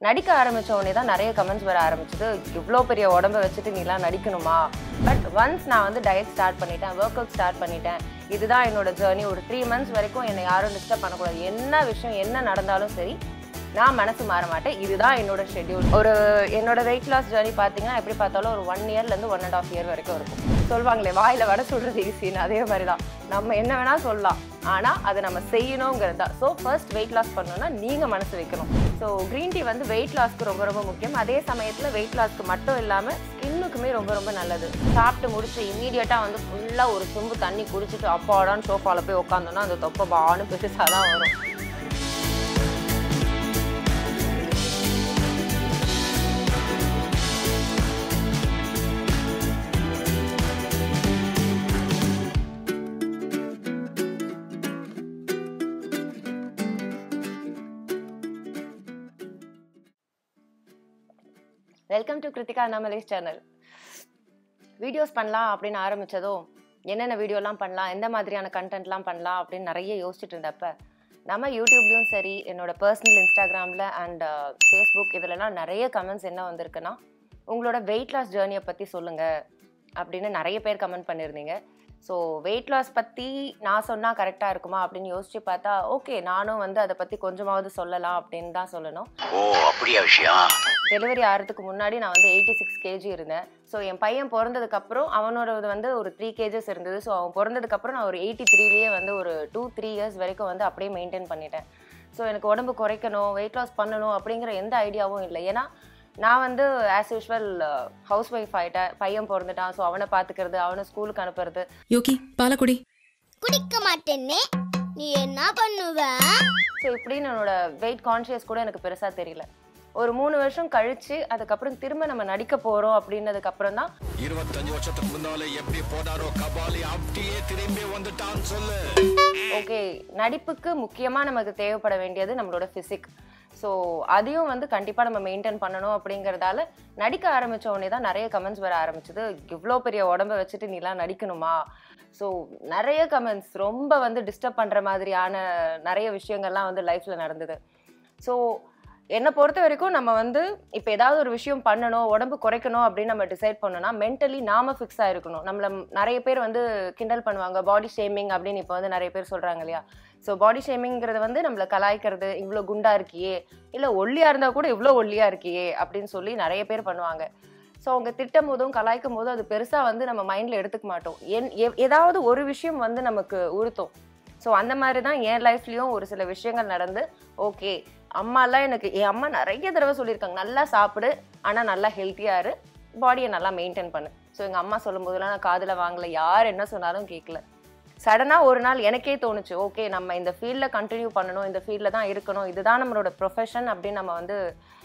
நடிக்க ஆரம்பிச்ச உடனே தான் நிறைய கமெண்ட்ஸ் வர ஆரம்பிச்சது இவ்வளோ பெரிய உடம்ப வச்சுட்டு நீலாம் நடிக்கணுமா பட் ஒன்ஸ் நான் வந்து டயட் ஸ்டார்ட் பண்ணிட்டேன் ஒர்க் அவுட் ஸ்டார்ட் பண்ணிட்டேன் இதுதான் என்னோட ஜேர்னி ஒரு த்ரீ மந்த்ஸ் வரைக்கும் என்னை யாரும் டிஸ்டர்ப் பண்ணக்கூடாது என்ன விஷயம் என்ன நடந்தாலும் சரி நான் மனசு மாற மாட்டேன் இதுதான் என்னோட ஷெட்யூல் ஒரு என்னோட வெயிட் லாஸ் ஜேர்னி பார்த்தீங்கன்னா எப்படி பார்த்தாலும் ஒரு ஒன் இயர்லேருந்து ஒன் அண்ட் ஆஃப் இயர் வரைக்கும் இருக்கும் சொல்லுவாங்களே வாயில் வடை சொல்கிறது ஈஸின்னு அதே மாதிரி தான் நம்ம என்ன வேணால் சொல்லலாம் ஆனால் அதை நம்ம செய்யணுங்கிறது தான் ஸோ ஃபர்ஸ்ட் வெயிட் லாஸ் பண்ணணும்னா நீங்கள் மனசு வைக்கணும் ஸோ க்ரீன் டீ வந்து வெயிட் லாஸ்க்கு ரொம்ப ரொம்ப முக்கியம் அதே சமயத்தில் வெயிட் லாஸ்க்கு மட்டும் இல்லாமல் ஸ்கின்னுக்குமே ரொம்ப ரொம்ப நல்லது சாப்பிட்டு முடிச்சு இமீடியட்டாக வந்து ஃபுல்லாக ஒரு சொம்பு தண்ணி குடிச்சிட்டு அப்பாடான்னு சோஃபாவில் போய் உட்காந்தோன்னா அந்த தொப்பை பான்னு பெருசாக தான் வரும் welcome to Kiruthika Annamalai's channel videos பண்ணலாம் அப்படின்னு ஆரம்பித்ததும் என்னென்ன வீடியோலாம் பண்ணலாம் எந்த மாதிரியான கண்டென்ட்லாம் பண்ணலாம் அப்படின்னு நிறைய யோசிச்சுட்டு இருந்தப்ப நம்ம யூடியூப்லேயும் சரி என்னோட பர்சனல் இன்ஸ்டாகிராமில் அண்ட் ஃபேஸ்புக் இதிலலாம் நிறைய கமெண்ட்ஸ் என்ன வந்திருக்குன்னா உங்களோட வெயிட் லாஸ் ஜேர்னியை பற்றி சொல்லுங்கள் அப்படின்னு நிறைய பேர் கமெண்ட் பண்ணியிருந்தீங்க ஸோ வெயிட் லாஸ் பற்றி நான் சொன்னால் கரெக்டாக இருக்குமா அப்படின்னு யோசிச்சு பார்த்தா ஓகே நானும் வந்து அதை பற்றி கொஞ்சமாவது சொல்லலாம் அப்படின்னு தான் சொல்லணும் ஓ அப்படியா விஷயம் டெலிவரி ஆகிறதுக்கு முன்னாடி நான் வந்து எயிட்டி சிக்ஸ் கேஜி இருந்தேன் ஸோ என் பையன் பிறந்ததுக்கப்புறம் அவனோட வந்து ஒரு த்ரீ கேஜஸ் இருந்தது ஸோ அவன் பிறந்ததுக்கப்புறம் நான் ஒரு எயிட்டி த்ரீலேயே வந்து ஒரு டூ த்ரீ இயர்ஸ் வரைக்கும் வந்து அப்படியே மெயின்டைன் பண்ணிட்டேன் ஸோ எனக்கு உடம்பு குறைக்கணும் வெயிட் லாஸ் பண்ணணும் அப்படிங்கிற எந்த ஐடியாவும் இல்லை ஏன்னா நான் வந்து ஆஸ் யூஷுவல் ஹவுஸ் ஒய்ஃப் ஆகிட்டேன் பையன் பிறந்துட்டான் ஸோ அவனை பார்த்துக்கிறது அவனை ஸ்கூலுக்கு அனுப்புறது யோகி பாலக்குடி குடிக்க மாட்டேன்னு நீ என்ன பண்ணுவ ஸோ இப்படின்னு என்னோட வெயிட் கான்ஷியஸ் கூட எனக்கு பெருசாக தெரியல ஒரு மூணு வருஷம் கழிச்சு அதுக்கப்புறம் திரும்ப நம்ம நடிக்க போகிறோம் அப்படின்னதுக்கு அப்புறம் தான் இருபத்தஞ்சு வருஷத்துக்கு முன்னால எப்படி போனாரோ கபாலி அப்படியே திரும்பி வந்துட்டான்னு சொல்லு ஓகே நடிப்புக்கு முக்கியமாக நமக்கு தேவைப்பட வேண்டியது நம்மளோட ஃபிசிக் ஸோ அதையும் வந்து கண்டிப்பாக நம்ம மெயின்டைன் பண்ணணும் அப்படிங்கிறதால நடிக்க ஆரம்பிச்ச உடனே தான் நிறைய கமெண்ட்ஸ் வர ஆரம்பிச்சது இவ்வளோ பெரிய உடம்ப வச்சுட்டு நீலாம் நடிக்கணுமா ஸோ நிறைய கமெண்ட்ஸ் ரொம்ப வந்து டிஸ்டர்ப் பண்ணுற மாதிரியான நிறைய விஷயங்கள்லாம் வந்து லைஃப்பில் நடந்தது ஸோ என்னை பொறுத்த வரைக்கும் நம்ம வந்து இப்போ ஏதாவது ஒரு விஷயம் பண்ணணும் உடம்பு குறைக்கணும் அப்படின்னு நம்ம டிசைட் பண்ணோம்னா மென்டலி நாம ஃபிக்ஸ் ஆயிருக்கணும் நம்மள நிறைய பேர் வந்து கிண்டல் பண்ணுவாங்க பாடி ஷேமிங் அப்படின்னு இப்போ வந்து நிறைய பேர் சொல்கிறாங்க இல்லையா ஸோ பாடி ஷேமிங்கிறது வந்து நம்மளை கலாய்க்கிறது இவ்வளோ குண்டா இருக்கியே இல்லை ஒல்லியாக இருந்தால் கூட இவ்வளோ ஒல்லியாக இருக்கியே அப்படின்னு சொல்லி நிறைய பேர் பண்ணுவாங்க ஸோ அவங்க திட்டம் போதும் கலாய்க்கும் போதும் அது பெருசாக வந்து நம்ம மைண்டில் எடுத்துக்க மாட்டோம் என் எ- ஏதாவது ஒரு விஷயம் வந்து நமக்கு உறுத்தும் ஸோ அந்த மாதிரி தான் என் லைஃப்லேயும் ஒரு சில விஷயங்கள் நடந்து ஓகே அம்மாலாம் எனக்கு என் அம்மா நிறைய தடவை சொல்லியிருக்காங்க நல்லா சாப்பிடு ஆனால் நல்லா ஹெல்த்தியாக இரு பாடியை நல்லா மெயின்டைன் பண்ணு ஸோ எங்கள் அம்மா சொல்லும் போதெல்லாம் நான் காதில் வாங்கல யார் என்ன சொன்னாலும் கேட்கல சடனாக ஒரு நாள் எனக்கே தோணுச்சு ஓகே நம்ம இந்த ஃபீல்டில் கண்டினியூ பண்ணணும் இந்த ஃபீல்டில் தான் இருக்கணும் இதுதான் நம்மளோட ப்ரொஃபஷன் அப்படின்னு நம்ம வந்து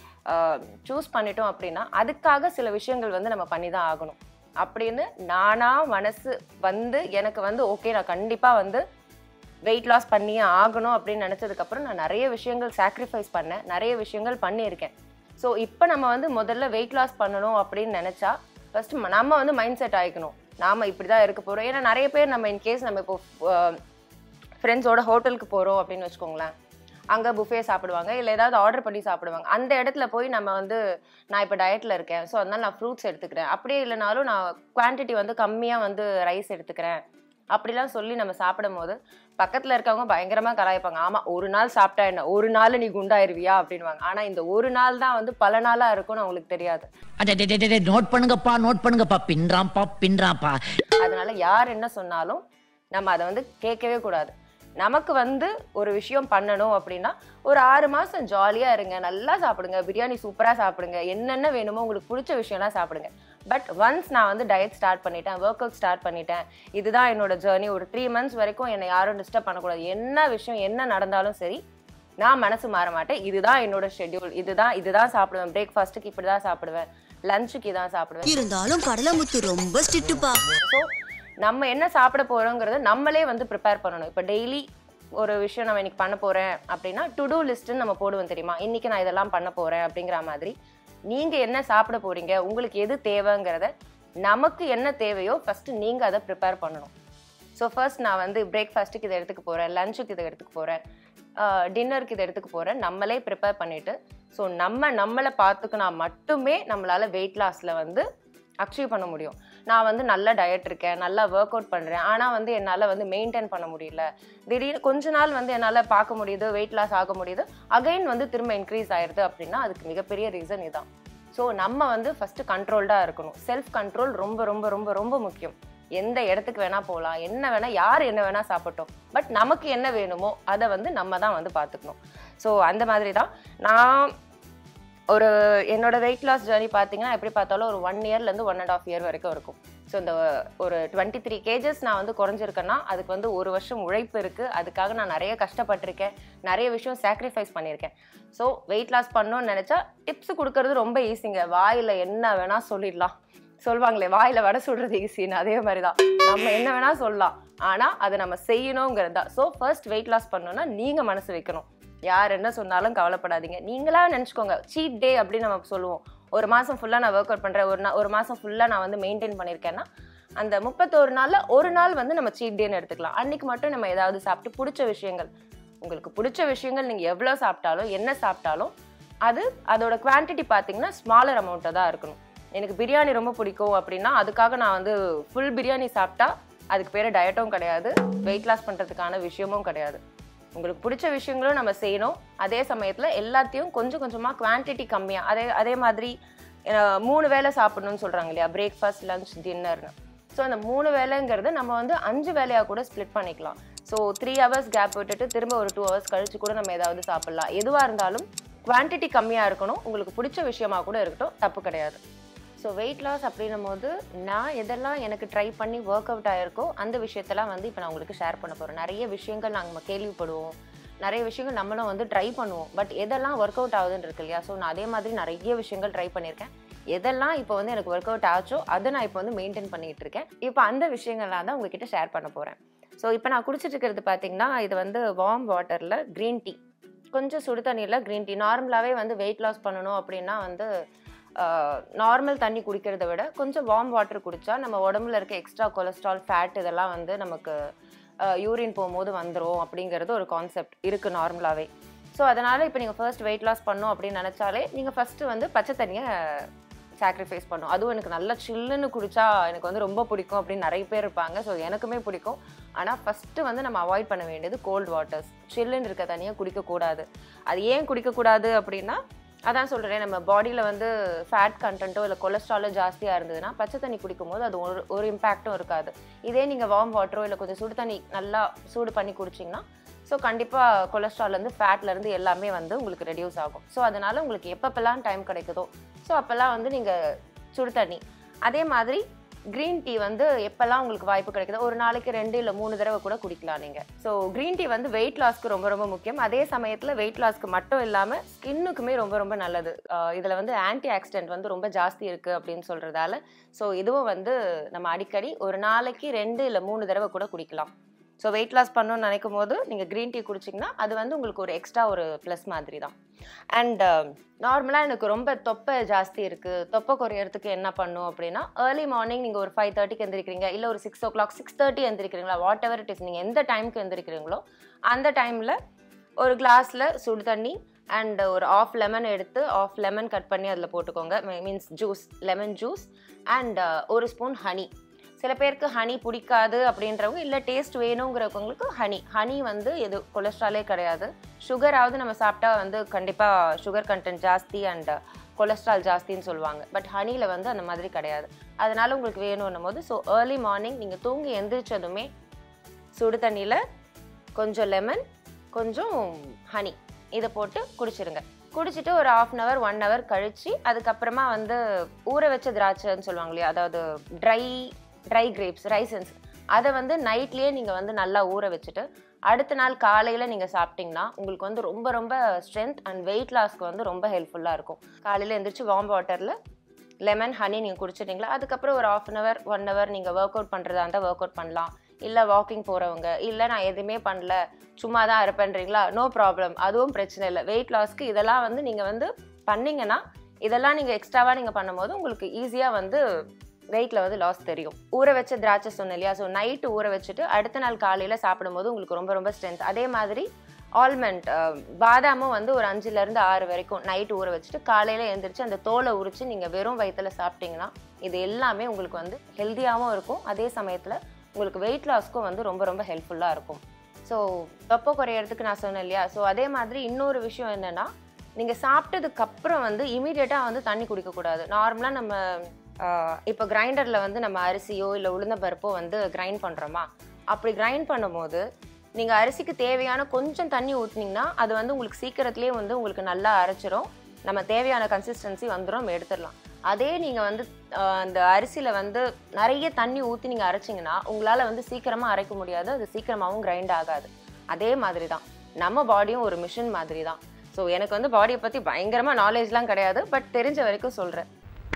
சூஸ் பண்ணிட்டோம் அப்படின்னா அதுக்காக சில விஷயங்கள் வந்து நம்ம பண்ணி தான் ஆகணும் அப்படின்னு நானா மனசு வந்து எனக்கு வந்து ஓகே நான் கண்டிப்பாக வந்து வெயிட் லாஸ் பண்ணியே ஆகணும் அப்படின்னு நினச்சதுக்கப்புறம் நான் நிறைய விஷயங்கள் சாக்ரிஃபைஸ் பண்ணேன் நிறைய விஷயங்கள் பண்ணியிருக்கேன் ஸோ இப்போ நம்ம வந்து முதல்ல வெயிட் லாஸ் பண்ணணும் அப்படின்னு நினச்சா ஃபர்ஸ்ட் நம்ம வந்து மைண்ட் செட் ஆகிக்கணும் நாம் இப்படி தான் இருக்க போகிறோம் ஏன்னா நிறைய பேர் நம்ம இன்கேஸ் நம்ம இப்போ ஃப்ரெண்ட்ஸோட ஹோட்டலுக்கு போகிறோம் அப்படின்னு வச்சுக்கோங்களேன் அங்கே புஃபே சாப்பிடுவாங்க இல்லை ஏதாவது ஆர்டர் பண்ணி சாப்பிடுவாங்க அந்த இடத்துல போய் நம்ம வந்து நான் இப்போ டயட்டில் இருக்கேன் ஸோ அதனால நான் ஃப்ரூட்ஸ் எடுத்துக்கிறேன் அப்படியே இல்லைனாலும் நான் குவான்டிட்டி வந்து கம்மியாக வந்து ரைஸ் எடுத்துக்கிறேன் அப்படிலாம் சொல்லி நம்ம சாப்பிடும் போது பக்கத்தில் இருக்கவங்க பயங்கரமாக கலாய்ப்பாங்க ஆமாம் ஒரு நாள் சாப்பிட்டா என்ன ஒரு நாள் நீ குண்டாயிருவியா அப்படின்வாங்க ஆனால் இந்த ஒரு நாள் தான் வந்து பல நாளாக இருக்கும்னு அவங்களுக்கு தெரியாது அடே நோட் பண்ணுங்கப்பா நோட் பண்ணுங்கப்பா பின்றாம்பா பின்றாம்பா அதனால யார் என்ன சொன்னாலும் நம்ம அதை வந்து கேட்கவே கூடாது நமக்கு வந்து ஒரு விஷயம் பண்ணணும் அப்படின்னா ஒரு ஆறு மாதம் ஜாலியாக இருங்க நல்லா சாப்பிடுங்க பிரியாணி சூப்பராக சாப்பிடுங்க என்னென்ன வேணுமோ உங்களுக்கு பிடிச்ச விஷயம்லாம் சாப்பிடுங்க பட் ஒன்ஸ் நான் வந்து டயட் ஸ்டார்ட் பண்ணிட்டேன் ஒர்க் அவுட் ஸ்டார்ட் பண்ணிட்டேன் இதுதான் என்னோட ஜேர்னி ஒரு த்ரீ மந்த்ஸ் வரைக்கும் என்னை யாரும் டிஸ்டர்ப் பண்ணக்கூடாது என்ன விஷயம் என்ன நடந்தாலும் சரி நான் மனசு மாற மாட்டேன் இதுதான் என்னோட ஷெட்யூல் இதுதான் இதுதான் சாப்பிடுவேன் பிரேக்ஃபாஸ்ட்டுக்கு இப்படி தான் சாப்பிடுவேன் லஞ்சுக்கு இதான் சாப்பிடுவேன் இருந்தாலும் கடலமுத்து ரொம்ப ஸ்ட்ரிக்ட்டுப்பா ஸோ நம்ம என்ன சாப்பிட போகிறோங்கிறத நம்மளே வந்து ப்ரிப்பேர் பண்ணணும் இப்போ டெய்லி ஒரு விஷயம் நம்ம இன்னைக்கு பண்ண போகிறேன் அப்படின்னா டு டூ லிஸ்ட்டுன்னு நம்ம போடுவோம் தெரியுமா இன்னைக்கு நான் இதெல்லாம் பண்ண போகிறேன் அப்படிங்கிற மாதிரி நீங்கள் என்ன சாப்பிட போகிறீங்க உங்களுக்கு எது தேவைங்கிறத நமக்கு என்ன தேவையோ ஃபஸ்ட்டு நீங்கள் அதை ப்ரிப்பேர் பண்ணணும் ஸோ ஃபர்ஸ்ட் நான் வந்து பிரேக்ஃபாஸ்ட்டுக்கு இதை எடுத்துக்க போகிறேன் லஞ்சுக்கு இதை எடுத்துக்க போகிறேன் டின்னருக்கு இதை எடுத்துக்க போகிறேன் நம்மளே ப்ரிப்பேர் பண்ணிவிட்டு ஸோ நம்ம நம்மளை பார்த்துக்கினா மட்டுமே நம்மளால வெயிட் லாஸில் வந்து அச்சீவ் பண்ண முடியும் நான் வந்து நல்ல டயட் இருக்கேன் நல்லா ஒர்க் அவுட் பண்ணுறேன் ஆனால் வந்து என்னால் வந்து மெயின்டைன் பண்ண முடியல திடீர்னு கொஞ்ச நாள் வந்து என்னால் பார்க்க முடியுது வெயிட் லாஸ் ஆக முடியுது அகைன் வந்து திரும்ப இன்க்ரீஸ் ஆயிடுது அப்படின்னா அதுக்கு மிகப்பெரிய ரீசன் இதான் ஸோ நம்ம வந்து ஃபஸ்ட்டு கண்ட்ரோல்டாக இருக்கணும் செல்ஃப் கண்ட்ரோல் ரொம்ப ரொம்ப ரொம்ப ரொம்ப முக்கியம் எந்த இடத்துக்கு வேணா போகலாம் என்ன வேணா யார் என்ன வேணா சாப்பிட்டோம் பட் நமக்கு என்ன வேணுமோ அதை வந்து நம்ம தான் வந்து பார்த்துக்கணும் ஸோ அந்த மாதிரி தான் நான் ஒரு என்னோட வெயிட் லாஸ் ஜேர்னி பார்த்தீங்கன்னா எப்படி பார்த்தாலும் ஒரு ஒன் இயர்லேருந்து ஒன் அண்ட் ஆஃப் இயர் வரைக்கும் இருக்கும் ஸோ இந்த ஒரு டுவெண்ட்டி த்ரீ கேஜஸ் நான் வந்து குறைஞ்சிருக்கேன்னா அதுக்கு வந்து ஒரு வருஷம் உழைப்பு இருக்குது அதுக்காக நான் நிறைய கஷ்டப்பட்டிருக்கேன் நிறைய விஷயம் சாக்ரிஃபைஸ் பண்ணியிருக்கேன் ஸோ வெயிட் லாஸ் பண்ணணும்னு நினச்சா டிப்ஸ் கொடுக்கறது ரொம்ப ஈஸிங்க வாயில் என்ன வேணால் சொல்லிடலாம் சொல்லுவாங்களே வாயில் வடை சுடுறது ஈஸின்னு அதே மாதிரி தான் நம்ம என்ன வேணால் சொல்லலாம் ஆனால் அதை நம்ம செய்யணுங்கிறது தான் ஸோ ஃபர்ஸ்ட் வெயிட் லாஸ் பண்ணணும்னா நீங்கள் மனசு வைக்கணும் யார் என்ன சொன்னாலும் கவலைப்படாதீங்க நீங்களா நினச்சிக்கோங்க சீட் டே அப்படின்னு நம்ம சொல்லுவோம் ஒரு மாதம் ஃபுல்லாக நான் ஒர்க் அவுட் பண்ணுறேன் ஒரு நா ஒரு மாதம் ஃபுல்லாக நான் வந்து மெயின்டைன் பண்ணியிருக்கேன்னா அந்த முப்பத்தோரு நாளில் ஒரு நாள் வந்து நம்ம சீட் டேன்னு எடுத்துக்கலாம் அன்னைக்கு மட்டும் நம்ம ஏதாவது சாப்பிட்டு பிடிச்ச விஷயங்கள் உங்களுக்கு பிடிச்ச விஷயங்கள் நீங்கள் எவ்வளோ சாப்பிட்டாலும் என்ன சாப்பிட்டாலும் அது அதோட குவான்டிட்டி பார்த்தீங்கன்னா ஸ்மாலர் அமௌண்ட்டாக தான் இருக்கணும் எனக்கு பிரியாணி ரொம்ப பிடிக்கும் அப்படின்னா அதுக்காக நான் வந்து ஃபுல் பிரியாணி சாப்பிட்டா அதுக்கு பேர் டயட்டும் கிடையாது வெயிட் லாஸ் பண்ணுறதுக்கான விஷயமும் கிடையாது உங்களுக்கு பிடிச்ச விஷயங்களும் நம்ம செய்யணும் அதே சமயத்தில் எல்லாத்தையும் கொஞ்சம் கொஞ்சமாக குவான்டிட்டி கம்மியாக அதே அதே மாதிரி அஹ், மூணு வேளை சாப்பிடணும்னு சொல்கிறாங்க இல்லையா பிரேக்ஃபாஸ்ட் லஞ்ச் டின்னர்னு ஸோ அந்த மூணு வேலைங்கிறது நம்ம வந்து அஞ்சு வேலையாக கூட ஸ்ப்ளிட் பண்ணிக்கலாம் ஸோ த்ரீ ஹவர்ஸ் கேப் விட்டுட்டு திரும்ப ஒரு டூ ஹவர்ஸ் கழிச்சு கூட நம்ம ஏதாவது சாப்பிடலாம் எதுவாக இருந்தாலும் குவான்டிட்டி கம்மியாக இருக்கணும் உங்களுக்கு பிடிச்ச விஷயமா கூட இருக்கட்டும் தப்பு கிடையாது ஸோ வெயிட் லாஸ் அப்படின்னும் போது நான் எதெல்லாம் எனக்கு ட்ரை பண்ணி ஒர்க் அவுட் ஆயிருக்கோ அந்த விஷயத்தெல்லாம் வந்து இப்போ நான் உங்களுக்கு ஷேர் பண்ண போகிறேன் நிறைய விஷயங்கள் நாங்கள் கேள்விப்படுவோம் நிறைய விஷயங்கள் நம்மளும் வந்து ட்ரை பண்ணுவோம் பட் எதெல்லாம் ஒர்க் அவுட் ஆகுதுன்னு இருக்கு இல்லையா ஸோ நான் அதே மாதிரி நிறைய விஷயங்கள் ட்ரை பண்ணியிருக்கேன் எதெல்லாம் இப்போ வந்து எனக்கு ஒர்க் அவுட் ஆச்சோ அதை நான் இப்போ வந்து மெயின்டைன் பண்ணிட்டு இருக்கேன் இப்போ அந்த விஷயங்கள்லாம் தான் உங்ககிட்ட ஷேர் பண்ண போகிறேன் ஸோ இப்போ நான் குடிச்சிட்டு இருக்கிறது பார்த்தீங்கன்னா இது வந்து வார்ம் வாட்டரில் க்ரீன் டீ கொஞ்சம் சுடு தண்ணியில் க்ரீன் டீ நார்மலாகவே வந்து வெயிட் லாஸ் பண்ணணும் அப்படின்னா வந்து நார்மல் தண்ணி குடிக்கிறத விட கொஞ்சம் வார்ம் வாட்டர் குடித்தா நம்ம உடம்புல இருக்க எக்ஸ்ட்ரா கொலஸ்ட்ரால் ஃபேட் இதெல்லாம் வந்து நமக்கு யூரின் போகும்போது வந்துடும் அப்படிங்கிறது ஒரு கான்செப்ட் இருக்குது நார்மலாகவே ஸோ அதனால் இப்போ நீங்கள் ஃபர்ஸ்ட் வெயிட் லாஸ் பண்ணணும் அப்படின்னு நினச்சாலே நீங்கள் ஃபஸ்ட்டு வந்து பச்சை தண்ணியை சாக்ரிஃபைஸ் பண்ணும் அதுவும் எனக்கு நல்லா சில்லுன்னு குடிச்சா எனக்கு வந்து ரொம்ப பிடிக்கும் அப்படின்னு நிறைய பேர் இருப்பாங்க ஸோ எனக்குமே பிடிக்கும் ஆனால் ஃபஸ்ட்டு வந்து நம்ம அவாய்ட் பண்ண வேண்டியது கோல்ட் வாட்டர்ஸ் சில்லுன்னு இருக்க தண்ணியை குடிக்கக்கூடாது அது ஏன் குடிக்கக்கூடாது அப்படின்னா அதான் சொல்கிறேன் நம்ம பாடியில் வந்து ஃபேட் கண்டென்ட்டோ இல்லை கொலஸ்ட்ராலோ ஜாஸ்தியாக இருந்ததுன்னா பச்சை தண்ணி குடிக்கும்போது அது ஒரு ஒரு இம்பேக்ட்டும் இருக்காது இதே நீங்கள் வார்ம் வாட்டரோ இல்லை கொஞ்சம் சுடு தண்ணி நல்லா சூடு பண்ணி குடிச்சிங்கன்னா ஸோ கண்டிப்பாக கொலஸ்ட்ரால்லேருந்து ஃபேட்லேருந்து எல்லாமே வந்து உங்களுக்கு ரெடியூஸ் ஆகும் ஸோ அதனால் உங்களுக்கு எப்பப்பெல்லாம் டைம் கிடைக்குதோ ஸோ அப்போல்லாம் வந்து நீங்கள் சுடு தண்ணி அதே மாதிரி க்ரீன் டீ வந்து எப்போல்லாம் உங்களுக்கு வாய்ப்பு கிடைக்குதோ ஒரு நாளைக்கு ரெண்டு இல்லை மூணு தடவை கூட குடிக்கலாம் நீங்கள் ஸோ க்ரீன் டீ வந்து வெயிட் லாஸ்க்கு ரொம்ப ரொம்ப முக்கியம் அதே சமயத்தில் வெயிட் லாஸ்க்கு மட்டும் இல்லாமல் ஸ்கின்னுக்குமே ரொம்ப ரொம்ப நல்லது இதில் வந்து ஆன்டி ஆக்சிடென்ட் வந்து ரொம்ப ஜாஸ்தி இருக்குது அப்படின்னு சொல்கிறதால ஸோ இதுவும் வந்து நம்ம அடிக்கடி ஒரு நாளைக்கு ரெண்டு இல்லை மூணு தடவை கூட குடிக்கலாம் ஸோ வெயிட் லாஸ் பண்ணணும்னு நினைக்கும் போது நீங்கள் க்ரீன் டீ குடிச்சிங்கன்னா அது வந்து உங்களுக்கு ஒரு எக்ஸ்ட்ரா ஒரு ப்ளஸ் மாதிரி தான் அண்ட் நார்மலாக எனக்கு ரொம்ப தொப்பை ஜாஸ்தி இருக்குது தொப்பை குறையறதுக்கு என்ன பண்ணும் அப்படின்னா ஏர்லி மார்னிங் நீங்கள் ஒரு ஃபைவ் தேர்ட்டிக்கு எந்திரிக்கிறீங்க இல்லை ஒரு six o'clock six thirty எந்திரிக்கிறீங்களா வாட் எவர் இட் இஸ் நீங்கள் எந்த டைமுக்கு எந்திரிக்கிறீங்களோ அந்த டைமில் ஒரு கிளாஸில் சுடு தண்ணி அண்ட் ஒரு ஆஃப் லெமன் எடுத்து ஆஃப் லெமன் கட் பண்ணி அதில் போட்டுக்கோங்க means juice lemon juice and ஒரு ஸ்பூன் ஹனி சில பேருக்கு ஹனி பிடிக்காது அப்படின்றவங்க இல்லை டேஸ்ட் வேணுங்கிறவங்களுக்கு ஹனி ஹனி வந்து எது கொலஸ்ட்ராலே கிடையாது சுகராவது நம்ம சாப்பிட்டா வந்து கண்டிப்பாக சுகர் கண்டென்ட் ஜாஸ்தி அண்ட் கொலஸ்ட்ரால் ஜாஸ்தின்னு சொல்லுவாங்க பட் ஹனியில் வந்து அந்த மாதிரி கிடையாது அதனால உங்களுக்கு வேணும்னும் போது ஸோ ஏர்லி மார்னிங் நீங்கள் தூங்கி எந்திரிச்சதுமே சுடு தண்ணியில் கொஞ்சம் லெமன் கொஞ்சம் ஹனி இதை போட்டு குடிச்சிருங்க குடிச்சிட்டு ஒரு half an hour one hour கழிச்சு அதுக்கப்புறமா வந்து ஊற வச்ச திராட்சைன்னு சொல்லுவாங்க இல்லையா அதாவது ட்ரை ட்ரை கிரேப்ஸ் ரைசன்ஸ் அதை வந்து நைட்லேயே நீங்கள் வந்து நல்லா ஊற வச்சுட்டு அடுத்த நாள் காலையில் நீங்கள் சாப்பிட்டீங்கன்னா உங்களுக்கு வந்து ரொம்ப ரொம்ப ஸ்ட்ரென்த் அண்ட் வெயிட் லாஸ்க்கு வந்து ரொம்ப ஹெல்ப்ஃபுல்லாக இருக்கும் காலையில் எழுந்திரிச்சு வார்ம் வாட்டரில் லெமன் ஹனி நீங்கள் குடிச்சிட்டிங்களா அதுக்கப்புறம் ஒரு half an hour one hour நீங்கள் ஒர்க் அவுட் பண்ணுறதா இருந்தால் ஒர்க் அவுட் பண்ணலாம் இல்லை வாக்கிங் போகிறவங்க இல்லை நான் எதுவுமே பண்ணல சும்மா தான் இருப்பேன்றீங்களா நோ ப்ராப்ளம் அதுவும் பிரச்சனை இல்லை வெயிட் லாஸ்க்கு இதெல்லாம் வந்து நீங்கள் வந்து பண்ணீங்கன்னா இதெல்லாம் நீங்கள் எக்ஸ்ட்ராவாக நீங்கள் பண்ணும்போது உங்களுக்கு ஈஸியாக வந்து வெயிட்டில் வந்து லாஸ் தெரியும் ஊற வச்ச திராட்சை சொன்னேன் இல்லையா ஸோ நைட்டு ஊற வச்சுட்டு அடுத்த நாள் காலையில் சாப்பிடும்போது உங்களுக்கு ரொம்ப ரொம்ப ஸ்ட்ரென்த் அதே மாதிரி ஆல்மண்ட் பாதாமும் வந்து ஒரு அஞ்சுலேருந்து ஆறு வரைக்கும் நைட் ஊற வச்சுட்டு காலையில் எழுந்திரிச்சு அந்த தோலை உரிச்சு நீங்கள் வெறும் வயிற்றுல சாப்பிட்டீங்கன்னா இது எல்லாமே உங்களுக்கு வந்து ஹெல்த்தியாகவும் இருக்கும் அதே சமயத்தில் உங்களுக்கு வெயிட் லாஸ்க்கும் வந்து ரொம்ப ரொம்ப ஹெல்ப்ஃபுல்லாக இருக்கும் ஸோ தொப்பை குறையறதுக்கு நான் சொன்னேன் இல்லையா ஸோ அதே மாதிரி இன்னொரு விஷயம் என்னென்னா நீங்கள் சாப்பிட்டதுக்கு அப்புறம் வந்து இமீடியட்டாக வந்து தண்ணி குடிக்கக்கூடாது நார்மலாக நம்ம இப்போ கிரைண்டரில் வந்து நம்ம அரிசியோ இல்லை உளுந்த பருப்போ வந்து கிரைண்ட் பண்ணுறோமா அப்படி கிரைண்ட் பண்ணும்போது நீங்கள் அரிசிக்கு தேவையான கொஞ்சம் தண்ணி ஊற்றுனீங்கன்னா அது வந்து உங்களுக்கு சீக்கிரத்துலேயே வந்து உங்களுக்கு நல்லா அரைச்சிரும் நம்ம தேவையான கன்சிஸ்டன்சி வந்துடும் நம்ம எடுத்துடலாம் அதே நீங்கள் வந்து ஆஹ், அந்த அரிசியில் வந்து நிறைய தண்ணி ஊற்றி நீங்கள் அரைச்சிங்கன்னா உங்களால் வந்து சீக்கிரமாக அரைக்க முடியாது அது சீக்கிரமாகவும் கிரைண்ட் ஆகாது அதே மாதிரி தான் நம்ம பாடியும் ஒரு மிஷின் மாதிரி தான் ஸோ எனக்கு வந்து பாடியை பற்றி பயங்கரமாக நாலேஜ்லாம் கிடையாது பட் தெரிஞ்ச வரைக்கும் சொல்கிறேன்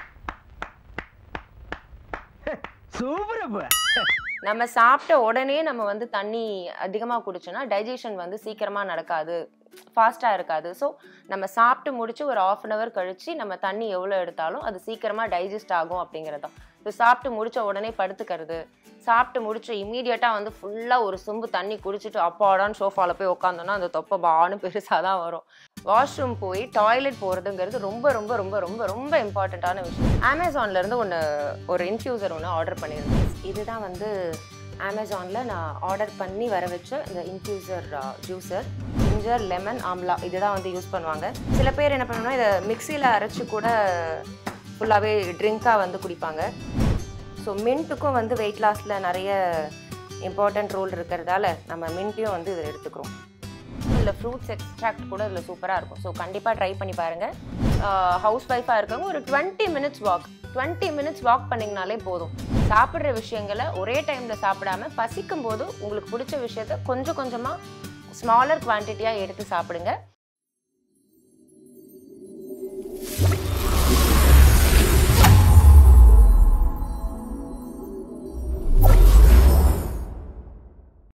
நம்ம சாப்பிட்ட உடனே நம்ம வந்து தண்ணி அதிகமாக குடிச்சோன்னா டைஜஷன் வந்து சீக்கிரமாக நடக்காது ஃபாஸ்ட்டாக இருக்காது ஸோ நம்ம சாப்பிட்டு முடிச்சு ஒரு ஆஃப் அன் ஹவர் கழிச்சு நம்ம தண்ணி எவ்வளோ எடுத்தாலும் அது சீக்கிரமாக டைஜஸ்ட் ஆகும் அப்படிங்கிறது தான் இப்போ சாப்பிட்டு முடிச்ச உடனே படுத்துக்கிறது சாப்பிட்டு முடிச்ச இமீடியட்டாக வந்து ஃபுல்லாக ஒரு சொம்பு தண்ணி குடிச்சிட்டு அப்பாடான்னு சோஃபாவில் போய் உட்காந்தோன்னா அந்த தொப்பை பான்னு பெருசாக தான் வரும் வாஷ்ரூம் போய் டாய்லெட் போகிறதுங்கிறது ரொம்ப ரொம்ப ரொம்ப ரொம்ப ரொம்ப இம்பார்ட்டண்ட்டான விஷயம் அமேசான்ல இருந்து ஒன்று ஒரு இன்ஃப்யூசர் ஒன்று ஆர்டர் பண்ணியிருந்தேன் இதுதான் வந்து அமேசானில் நான் ஆர்டர் பண்ணி வர வச்ச இந்த infuser juicer ginger lemon amla இதுதான் வந்து யூஸ் பண்ணுவாங்க சில பேர் என்ன பண்ணுவாங்கன்னா இதை மிக்சியில் அரைச்சி கூட ஃபுல்லாகவே ட்ரிங்காக வந்து குடிப்பாங்க ஸோ மின்ட்டுக்கும் வந்து வெயிட் லாஸில் நிறைய இம்பார்ட்டன்ட் ரோல் இருக்கிறதால நம்ம மின்ட்டையும் வந்து இதில் எடுத்துக்கிறோம் இதில் ஃப்ரூட்ஸ் எக்ஸ்ட்ராக்ட் கூட இதில் சூப்பராக இருக்கும் ஸோ கண்டிப்பாக ட்ரை பண்ணி பாருங்கள் ஹவுஸ் ஒய்ஃபாக இருக்கவங்க ஒரு twenty minutes walk twenty minutes walk பண்ணிங்கனாலே போதும் சாப்பிட்ற விஷயங்களை ஒரே டைமில் சாப்பிடாம பசிக்கும் போது உங்களுக்கு பிடிச்ச விஷயத்த கொஞ்சம் கொஞ்சமாக ஸ்மாலர் குவான்டிட்டியாக எடுத்து சாப்பிடுங்க